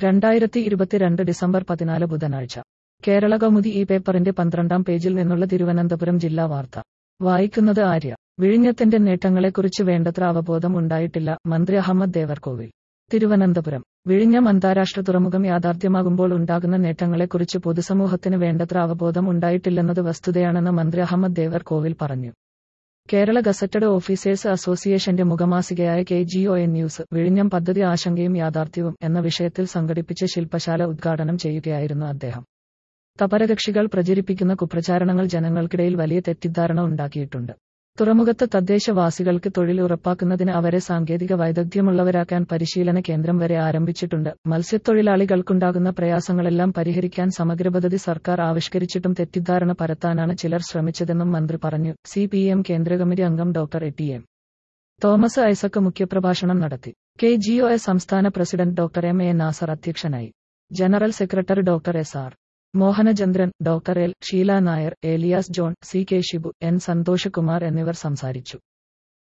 രണ്ടായിരത്തി ഇരുപത്തിരണ്ട് ഡിസംബർ പതിനാല് ബുധനാഴ്ച കേരള കൗമുദി ഈ പേപ്പറിന്റെ പന്ത്രണ്ടാം പേജിൽ നിന്നുള്ള തിരുവനന്തപുരം ജില്ലാ വാർത്ത വായിക്കുന്നത് ആര്യ വിഴിഞ്ഞത്തിന്റെ നേട്ടങ്ങളെക്കുറിച്ച് വേണ്ടത്ര അവബോധം ഉണ്ടായിട്ടില്ല മന്ത്രി അഹമ്മദ് ദേവർകോവിൽ തിരുവനന്തപുരം വിഴിഞ്ഞം അന്താരാഷ്ട്ര തുറമുഖം യാഥാർത്ഥ്യമാകുമ്പോൾ ഉണ്ടാകുന്ന നേട്ടങ്ങളെക്കുറിച്ച് പൊതുസമൂഹത്തിന് വേണ്ടത്ര അവബോധം ഉണ്ടായിട്ടില്ലെന്നത് വസ്തുതയാണെന്ന് മന്ത്രി അഹമ്മദ് ദേവർകോവിൽ പറഞ്ഞു കേരള ഗസറ്റഡ് ഓഫീസേഴ്സ് അസോസിയേഷന്റെ മുഖമാസികയായ K G O N news വിഴിഞ്ഞം പദ്ധതി ആശങ്കയും യാഥാർത്ഥ്യവും എന്ന വിഷയത്തിൽ സംഘടിപ്പിച്ച ശില്പശാല ഉദ്ഘാടനം ചെയ്യുകയായിരുന്നു അദ്ദേഹം തപരകക്ഷികൾ പ്രചരിപ്പിക്കുന്ന കുപ്രചാരണങ്ങൾ ജനങ്ങൾക്കിടയിൽ വലിയ തെറ്റിദ്ധാരണ ഉണ്ടാക്കിയിട്ടുണ്ട് തുറമുഖത്ത് തദ്ദേശവാസികൾക്ക് തൊഴിൽ ഉറപ്പാക്കുന്നതിന് അവരെ സാങ്കേതിക വൈദഗ്ധ്യമുള്ളവരാക്കാൻ പരിശീലന കേന്ദ്രം വരെ ആരംഭിച്ചിട്ടുണ്ട് മത്സ്യത്തൊഴിലാളികൾക്കുണ്ടാകുന്ന പ്രയാസങ്ങളെല്ലാം പരിഹരിക്കാൻ സമഗ്ര പദ്ധതി സർക്കാർ ആവിഷ്കരിച്ചിട്ടും തെറ്റിദ്ധാരണ പരത്താനാണ് ചിലർ ശ്രമിച്ചതെന്നും മന്ത്രി പറഞ്ഞു സി പി എം കേന്ദ്ര കമ്മിറ്റി അംഗം doctor A T M Thomas Isaac മുഖ്യപ്രഭാഷണം നടത്തി കെ ജി ഒ എസ് സംസ്ഥാന president doctor M A Nasar അധ്യക്ഷനായി general secretary doctor S R Mohanachandran doctor L Sheela Nair Elias John C K Shibu N Santhoshkumar എന്നിവർ സംസാരിച്ചു